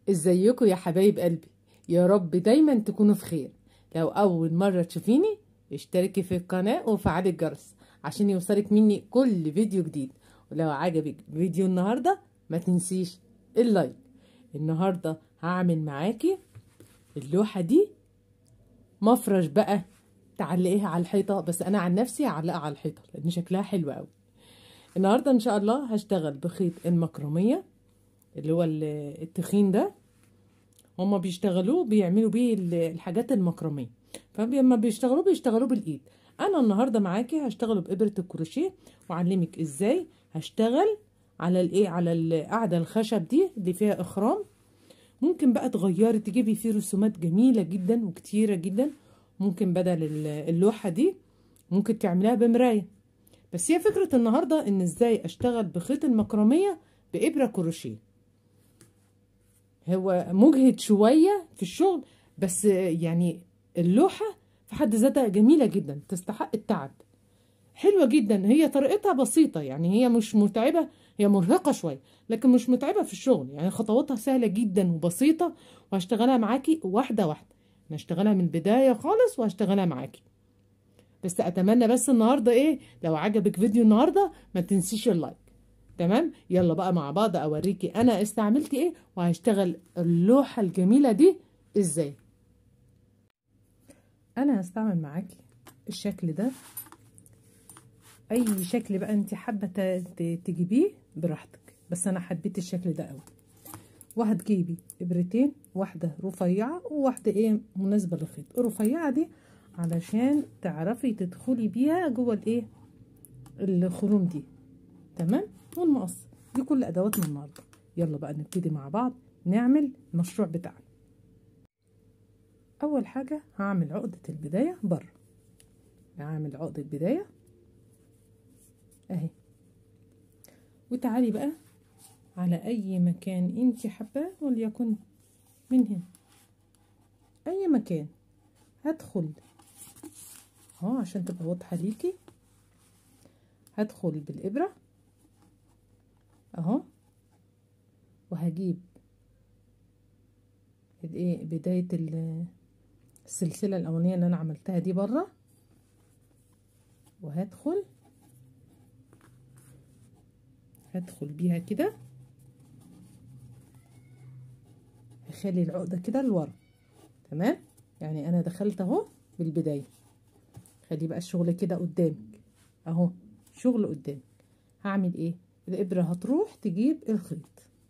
ازيكم يا حبايب قلبي يا رب دايما تكونوا في خير لو اول مرة تشوفيني اشتركي في القناة وفعلي الجرس عشان يوصلك مني كل فيديو جديد ولو عجبك فيديو النهاردة ما تنسيش اللايك النهاردة هعمل معاكي اللوحة دي مفرش بقى تعلقيها على الحيطة بس انا عن نفسي هعلقها على الحيطة لان شكلها حلو قوي النهاردة ان شاء الله هشتغل بخيط المكرمية اللي هو التخين ده هما بيشتغلوه بيعملوا بيه الحاجات المكرمية فلما بيشتغلوه بيشتغلوه بالايد انا النهارده معاكي هشتغله بابره الكروشيه واعلمك ازاي هشتغل على الايه على القاعده الخشب دي اللي فيها اخرام ممكن بقى تغيري تجيبي فيه رسومات جميله جدا وكتيره جدا ممكن بدل اللوحه دي ممكن تعمليها بمرايه بس هي فكره النهارده ان ازاي اشتغل بخيط المكرميه بابره كروشيه هو مجهد شويه في الشغل بس يعني اللوحه في حد ذاتها جميله جدا تستحق التعب حلوه جدا هي طريقتها بسيطه يعني هي مش متعبه هي مرهقه شويه لكن مش متعبه في الشغل يعني خطواتها سهله جدا وبسيطه وهشتغلها معاكي واحده واحده انا هشتغلها من البدايه خالص وهشتغلها معاكي بس اتمنى بس النهارده ايه لو عجبك فيديو النهارده ما تنسيش اللايك تمام يلا بقى مع بعض اوريكي انا استعملت ايه وهشتغل اللوحه الجميله دي ازاي انا هستعمل معاكي الشكل ده اي شكل بقى انت حابه تجيبيه براحتك بس انا حبيت الشكل ده قوي وهتجيبي ابرتين واحده رفيعه وواحده ايه مناسبه للخيط الرفيعه دي علشان تعرفي تدخلي بيها جوه الايه الخروم دي تمام والمقص دي كل ادواتنا النهارده يلا بقى نبتدي مع بعض نعمل المشروع بتاعنا اول حاجه هعمل عقده البدايه بره هعمل عقده بدايه اهي وتعالي بقى على اي مكان انت حباه وليكن من هنا اي مكان هدخل اهو عشان تبقى واضحه ليكي هدخل بالابره اهو وهجيب الايه بدايه السلسله الاولانيه اللي انا عملتها دي بره وهدخل هدخل بيها كده هخلي العقده كده لورا تمام يعني انا دخلت اهو بالبدايه خلي بقى الشغل كده قدامك اهو شغل قدامك هعمل ايه الابره هتروح تجيب الخيط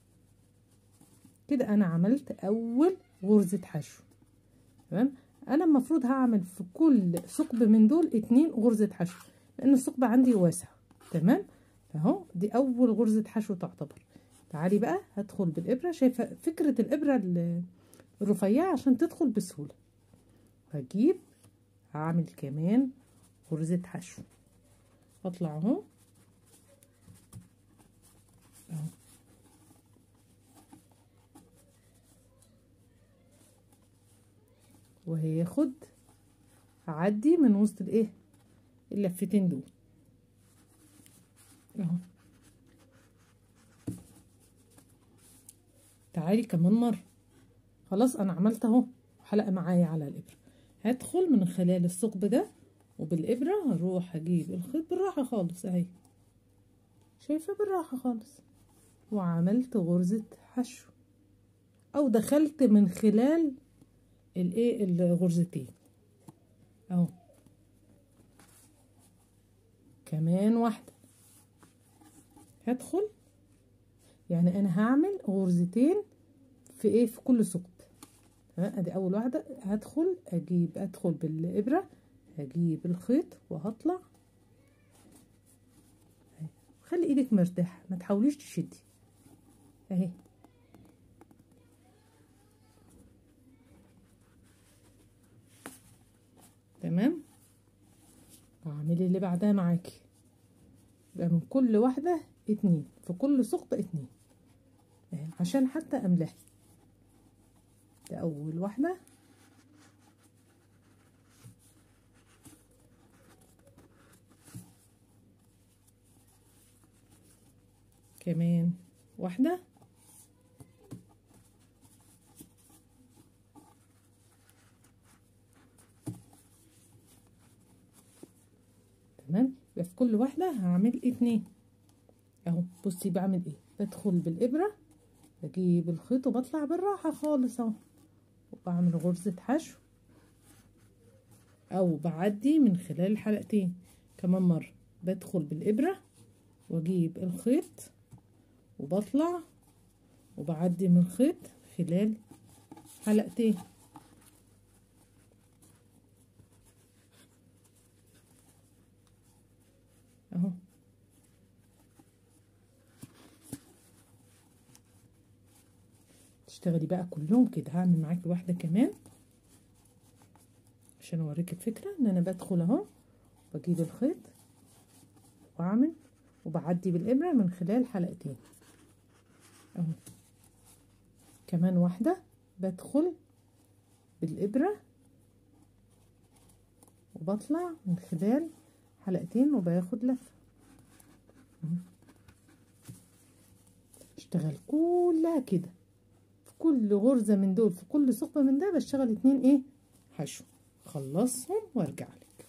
كده انا عملت اول غرزه حشو تمام انا المفروض هعمل في كل ثقب من دول اتنين غرزه حشو لان الثقب عندي واسع تمام اهو دي اول غرزه حشو تعتبر تعالي بقى هدخل بالابره شايفه فكره الابره الرفيعه عشان تدخل بسهوله هجيب هعمل كمان غرزه حشو اطلع اهو اهو وهياخد هعدي من وسط الايه اللفتين دول اهو تعالي كمان مرة خلاص انا عملت اهو حلقة معايا على الابرة هدخل من خلال الثقب ده وبالابرة هروح اجيب الخيط بالراحة خالص اهي شايفة بالراحة خالص وعملت غرزة حشو او دخلت من خلال الايه الغرزتين اهو كمان واحدة هدخل يعني انا هعمل غرزتين في ايه في كل ثقب تمام ادي اول واحدة هدخل اجيب ادخل بالابرة هجيب الخيط وهطلع خلي ايدك مرتاحة ما تحاوليش تشدي اهي تمام واعملي اللي بعدها معاكي يبقى من كل واحدة اتنين في كل ثقب اتنين اهي عشان حتى املاها ده اول واحدة كمان واحدة يبقى في كل واحدة هعمل اتنين اهو بصي بعمل ايه بدخل بالابرة بجيب الخيط وبطلع بالراحة خالص اهو وبعمل غرزة حشو او بعدي من خلال الحلقتين كمان مرة بدخل بالابرة واجيب الخيط وبطلع وبعدي من الخيط خلال حلقتين اهو تشتغلي بقى كلهم كده هعمل معاكي واحده كمان عشان اوريك الفكره ان انا بدخل اهو بجيب الخيط واعمل وبعدي بالابره من خلال حلقتين اهو كمان واحده بدخل بالابره وبطلع من خلال حلقتين وباخد لفه اشتغل كلها كده في كل غرزه من دول في كل ثقب من ده بشتغل اتنين ايه حشو خلصهم وارجع لك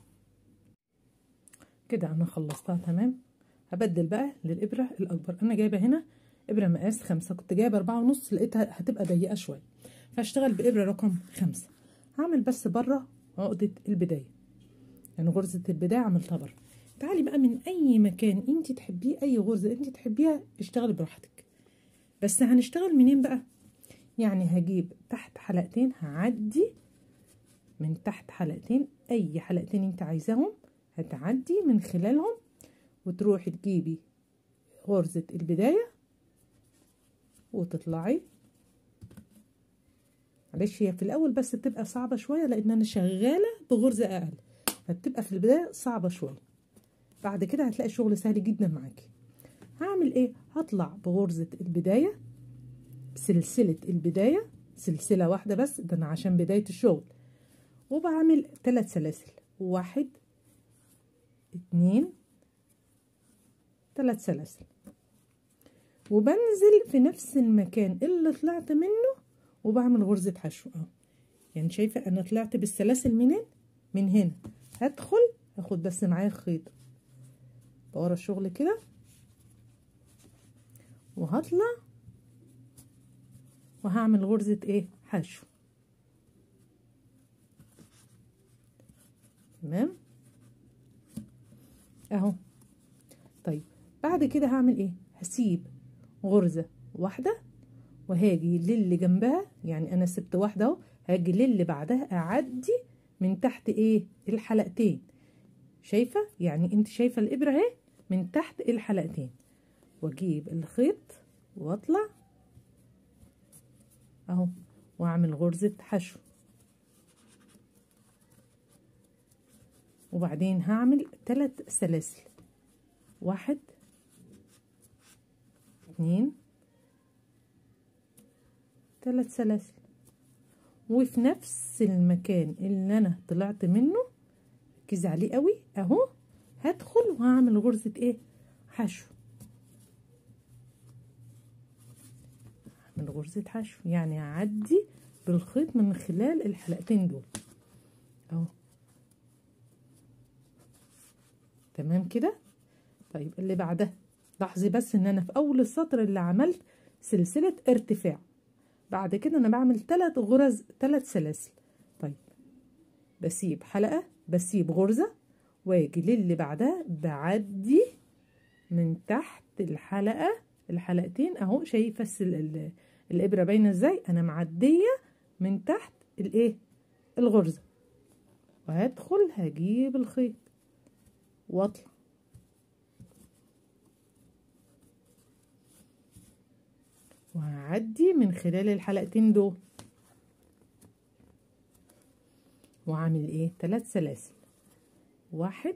كده انا خلصتها تمام هبدل بقى للابره الاكبر انا جايبه هنا ابره مقاس خمسة كنت جايبه اربعة ونص لقيتها هتبقى ضيقه شويه فاشتغل بابره رقم خمسة هعمل بس بره عقده البدايه يعني غرزه البدايه عملتها بره تعالي بقى من اي مكان انت تحبيه اي غرزه انت تحبيها اشتغلي براحتك بس هنشتغل منين بقى يعني هجيب تحت حلقتين هعدي من تحت حلقتين اي حلقتين انت عايزاهم هتعدي من خلالهم وتروحي تجيبي غرزة البداية وتطلعي معلش هي في الاول بس بتبقى صعبة شوية لان انا شغالة بغرزة اقل فبتبقى في البداية صعبة شوية بعد كده هتلاقي الشغل سهل جدا معاكي هعمل ايه هطلع بغرزة البداية بسلسلة البداية سلسلة واحدة بس ده انا عشان بداية الشغل وبعمل ثلاث سلاسل واحد اتنين ثلاث سلاسل وبنزل في نفس المكان اللي طلعت منه وبعمل غرزة حشو اه يعني شايفة انا طلعت بالسلاسل منين من هنا هدخل هاخد بس معايا الخيط ورا الشغل كده وهطلع وهعمل غرزة ايه حشو تمام اهو طيب بعد كده هعمل ايه هسيب غرزة واحدة وهاجي للي جنبها يعني انا سبت واحدة اهو هاجي للي بعدها اعدي من تحت ايه الحلقتين شايفة يعني انت شايفة الابرة اهي من تحت الحلقتين واجيب الخيط واطلع اهو واعمل غرزة حشو وبعدين هعمل ثلاث سلاسل واحد اتنين ثلاث سلاسل وفي نفس المكان اللي انا طلعت منه ركزي عليه قوي اهو هدخل وهعمل غرزة ايه حشو هعمل غرزة حشو يعني هعدي بالخيط من خلال الحلقتين دول اهو تمام كده طيب اللي بعدها لاحظي بس ان انا في اول السطر اللي عملت سلسلة ارتفاع بعد كده انا بعمل ثلاث غرز ثلاث سلاسل طيب بسيب حلقة بسيب غرزة واجي للي بعدها بعدي من تحت الحلقة الحلقتين اهو شايفة السل... الابرة باينة ازاي انا معدية من تحت الايه الغرزة وهدخل هجيب الخيط واطلع وهعدي من خلال الحلقتين دول وعامل ايه ثلاث سلاسل واحد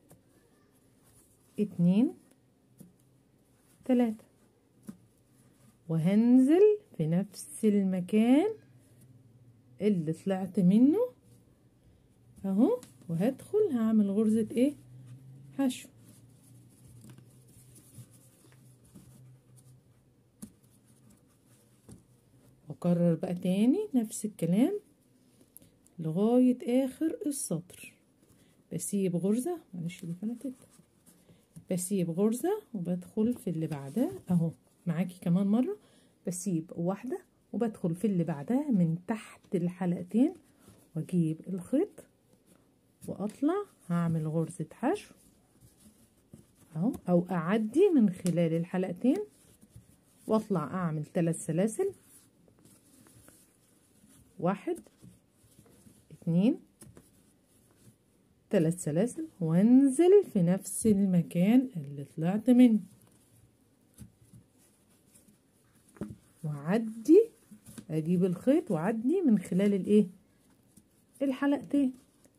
اتنين تلاتة وهنزل في نفس المكان اللي طلعت منه اهو وهدخل هعمل غرزة ايه حشو واكرر بقى تاني نفس الكلام لغاية اخر السطر بسيب غرزة معلش دي فلتت بسيب غرزة وبدخل في اللي بعدها اهو معاكي كمان مرة بسيب واحدة وبدخل في اللي بعدها من تحت الحلقتين واجيب الخيط واطلع هعمل غرزة حشو اهو او اعدي من خلال الحلقتين واطلع اعمل ثلاث سلاسل واحد اتنين ثلاث سلاسل وانزل في نفس المكان اللي طلعت منه وعدي اجيب الخيط وعدي من خلال الايه الحلقتين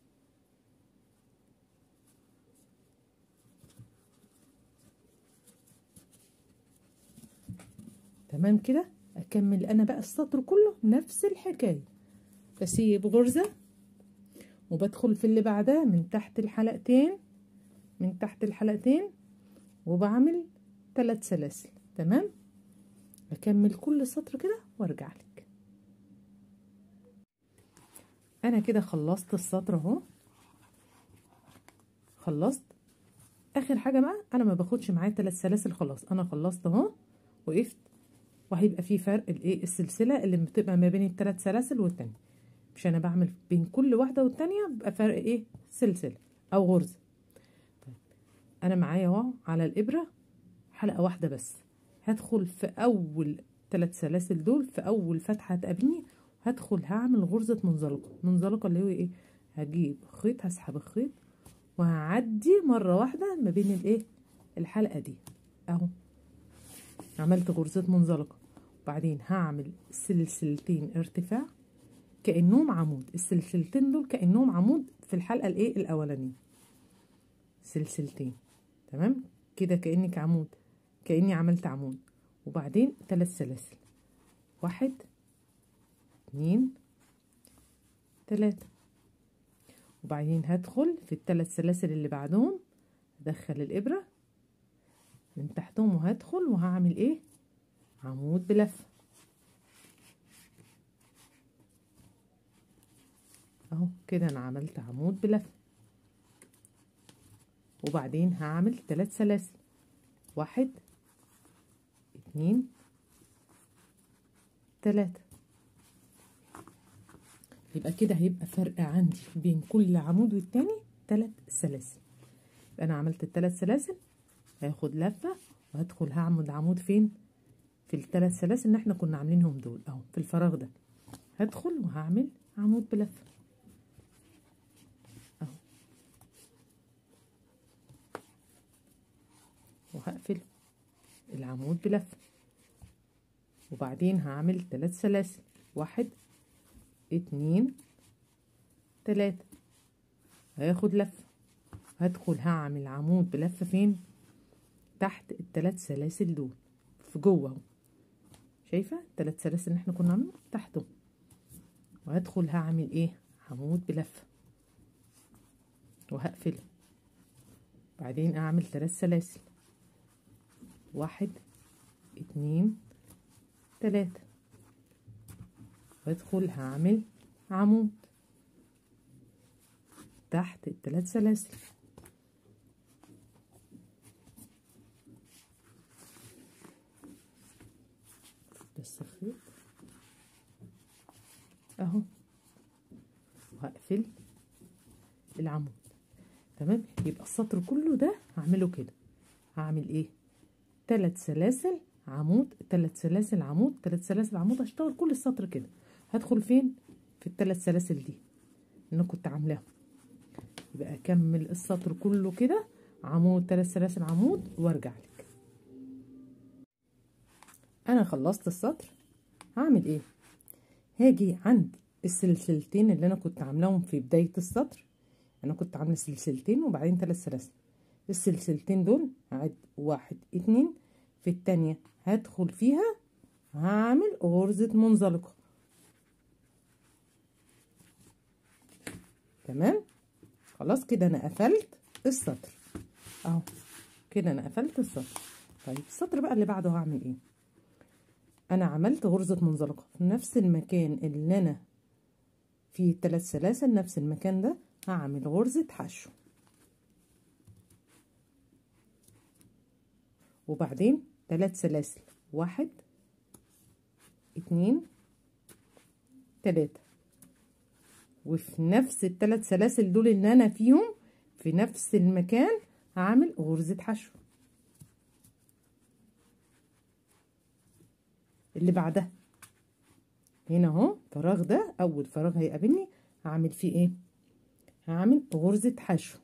تمام كده اكمل انا بقى السطر كله نفس الحكايه بسيب غرزه وبدخل في اللي بعدها من تحت الحلقتين من تحت الحلقتين وبعمل ثلاث سلاسل تمام اكمل كل سطر كده وارجع لك انا كده خلصت السطر اهو خلصت اخر حاجه بقى انا ما باخدش معايا ثلاث سلاسل خلاص انا خلصت اهو وقفت وهيبقى في فرق الايه السلسله اللي بتبقى ما بين الثلاث سلاسل والتانية مش انا بعمل بين كل واحده والتانية بيبقى فرق ايه سلسله او غرزه طيب انا معايا اهو على الابره حلقه واحده بس هدخل في اول ثلاث سلاسل دول في اول فتحه هتقابلني هدخل هعمل غرزه منزلقه منزلقه اللي هو ايه هجيب خيط هسحب الخيط وهعدي مره واحده ما بين الايه الحلقه دي اهو عملت غرزة منزلقة وبعدين هعمل سلسلتين ارتفاع كأنهم عمود السلسلتين دول كأنهم عمود في الحلقة الايه الاولانية سلسلتين تمام كده كأنك عمود كأني عملت عمود وبعدين ثلاث سلاسل واحد اتنين تلاتة وبعدين هدخل في الثلاث سلاسل اللي بعدهم ادخل الابره من تحتهم وهدخل وهعمل ايه عمود بلفه اهو كده انا عملت عمود بلفه وبعدين هعمل ثلاث سلاسل واحد اتنين تلاتة يبقى كده هيبقى فرق عندي بين كل عمود والتاني تلات سلاسل يبقى انا عملت التلات سلاسل هاخد لفه وهدخل هعمل عمود فين في الثلاث سلاسل اللي احنا كنا عاملينهم دول اهو في الفراغ ده هدخل وهعمل عمود بلفه اهو وهقفل العمود بلفه وبعدين هعمل ثلاث سلاسل واحد اتنين تلاتة هاخد لفه هدخل هعمل عمود بلفه فين تحت الثلاث سلاسل دول في جوه اهو شايفه الثلاث سلاسل اللي احنا كنا عاملينهم تحتهم وهدخل هعمل ايه عمود بلفه وهقفله بعدين اعمل ثلاث سلاسل واحد اتنين تلاتة وادخل هعمل عمود تحت الثلاث سلاسل بس الخيط اهو وهقفل العمود تمام يبقى السطر كله ده هعمله كده هعمل ايه ثلاث سلاسل عمود ثلاث سلاسل عمود ثلاث سلاسل عمود هشتغل كل السطر كده هدخل فين في الثلاث سلاسل دي اللي انا كنت عاملاهم يبقى اكمل السطر كله كده عمود ثلاث سلاسل عمود وارجع لك انا خلصت السطر هعمل ايه هاجي عند السلسلتين اللي انا كنت عاملاهم في بدايه السطر انا كنت عامله سلسلتين وبعدين ثلاث سلاسل السلسلتين دول هعد واحد اتنين في التانية هدخل فيها هعمل غرزة منزلقة تمام خلاص كده انا قفلت السطر اهو كده انا قفلت السطر طيب السطر بقى اللي بعده هعمل ايه انا عملت غرزة منزلقة في نفس المكان اللي انا فيه الثلاث سلاسل نفس المكان ده هعمل غرزة حشو وبعدين ثلاث سلاسل واحد اتنين تلاتة وفي نفس الثلاث سلاسل دول اللي انا فيهم في نفس المكان هعمل غرزة حشو اللي بعدها هنا اهو فراغ ده اول فراغ هيقابلني هعمل فيه ايه هعمل غرزة حشو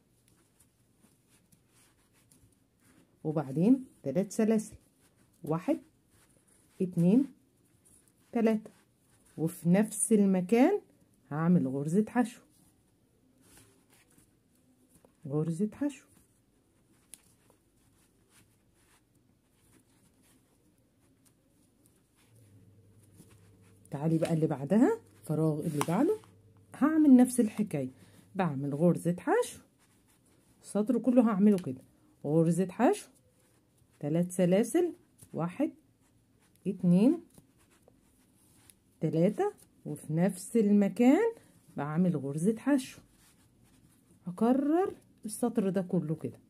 وبعدين ثلاث سلاسل واحد اتنين تلاتة وفي نفس المكان هعمل غرزة حشو غرزة حشو تعالي بقى اللي بعدها فراغ اللي بعده هعمل نفس الحكاية بعمل غرزة حشو السطر كله هعمله كده غرزة حشو ثلاث سلاسل واحد اتنين تلاتة وفي نفس المكان بعمل غرزة حشو هكرر السطر ده كله كده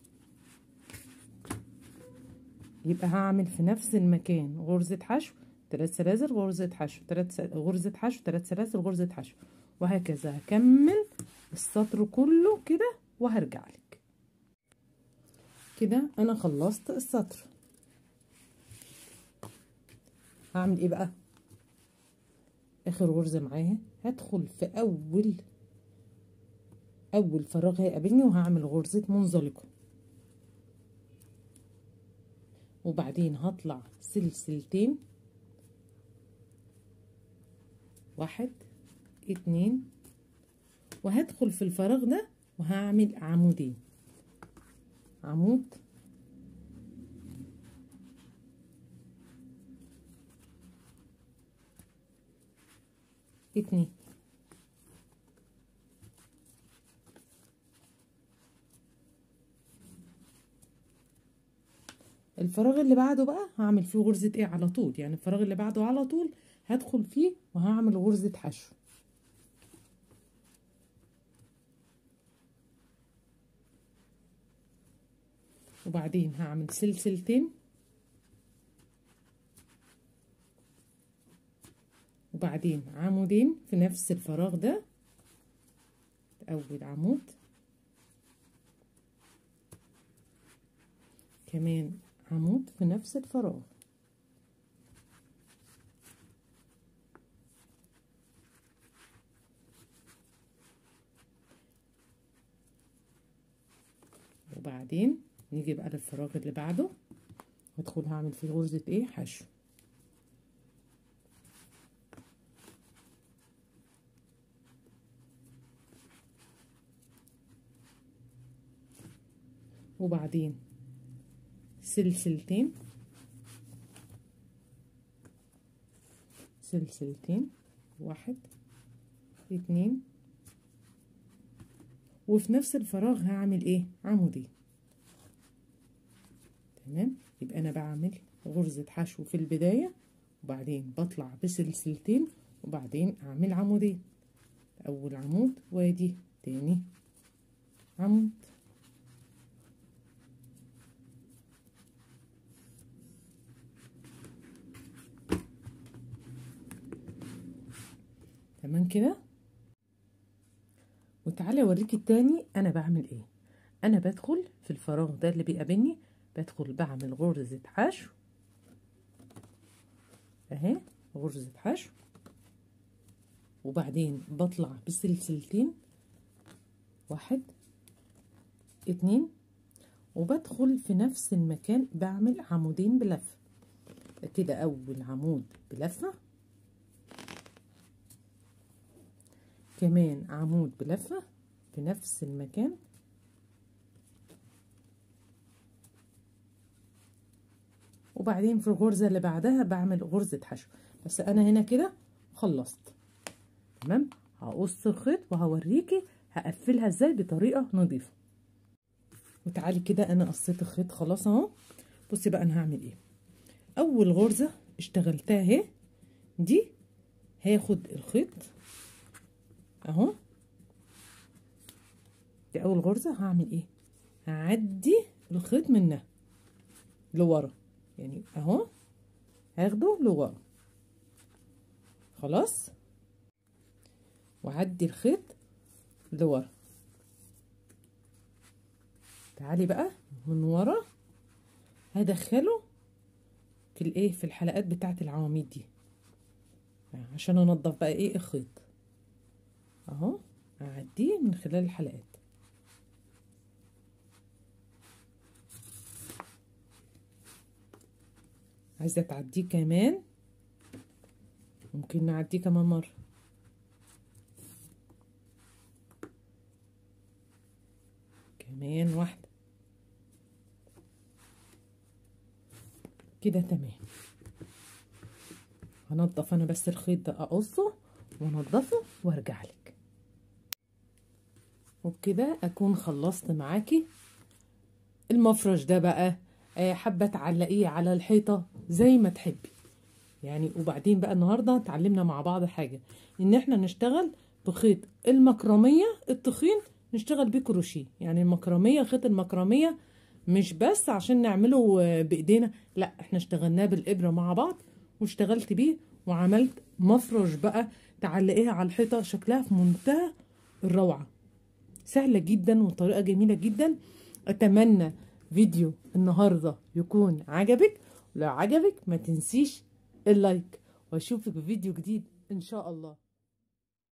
يبقى هعمل في نفس المكان غرزة حشو ثلاث سلاسل غرزة حشو ثلاث غرزة حشو ثلاث سلاسل غرزة حشو وهكذا هكمل السطر كله كده وهرجع لك كده انا خلصت السطر هعمل ايه بقى اخر غرزة معاها هدخل في اول اول فراغ هيقابلني وهعمل غرزة منزلقة وبعدين هطلع سلسلتين واحد اتنين وهدخل في الفراغ ده وهعمل عمودين عمود اتنين الفراغ اللي بعده بقى هعمل فيه غرزة ايه على طول يعني الفراغ اللي بعده على طول هدخل فيه وهعمل غرزة حشو وبعدين هعمل سلسلتين وبعدين عمودين في نفس الفراغ ده اول عمود كمان عمود في نفس الفراغ وبعدين نيجي بقى للفراغ اللي بعده هدخل هعمل فيه غرزة ايه حشو وبعدين سلسلتين سلسلتين واحد اتنين وفي نفس الفراغ هعمل ايه عمودين تمام يبقى انا بعمل غرزة حشو في البداية وبعدين بطلع بسلسلتين وبعدين اعمل عمودين اول عمود وادي تاني عمود تمام كده وتعالى اوريكي التاني انا بعمل ايه انا بدخل في الفراغ ده اللي بيقابلني بدخل بعمل غرزة حشو اهي غرزة حشو وبعدين بطلع بسلسلتين واحد اتنين وبدخل في نفس المكان بعمل عمودين بلفة كده اول عمود بلفة كمان عمود بلفة في نفس المكان وبعدين في الغرزة اللي بعدها بعمل غرزة حشو بس انا هنا كده خلصت تمام هقص الخيط وهوريكي هقفلها ازاي بطريقة نظيفة وتعالي كده انا قصيت الخيط خلاص اهو بصي بقى انا هعمل ايه اول غرزة اشتغلتها اهي دي هاخد الخيط اهو دي اول غرزة هعمل ايه هعدي الخيط منها لورا يعني اهو هاخده لورا خلاص وعدي الخيط لورا تعالي بقى من ورا هدخله في الايه في الحلقات بتاعه العواميد دي عشان انضف بقى ايه الخيط اهو اعديه من خلال الحلقات عايزه تعديه كمان ممكن نعديه كمان مره كمان واحده كده تمام هنضف انا بس الخيط ده اقصه وانضفه وارجع لك وبكده اكون خلصت معاكي المفرش ده بقى حابه تعلقيه على الحيطه زي ما تحبي يعني وبعدين بقى النهارده اتعلمنا مع بعض حاجه ان احنا نشتغل بخيط المكرميه التخين نشتغل بيه كروشيه يعني المكرميه خيط المكرميه مش بس عشان نعمله بايدينا لا احنا اشتغلناه بالابره مع بعض واشتغلت بيه وعملت مفرش بقى تعلقيها على الحيطه شكلها في منتهى الروعه سهله جدا وطريقه جميله جدا اتمنى فيديو النهارده يكون عجبك لو عجبك ما تنسيش اللايك واشوفك في فيديو جديد ان شاء الله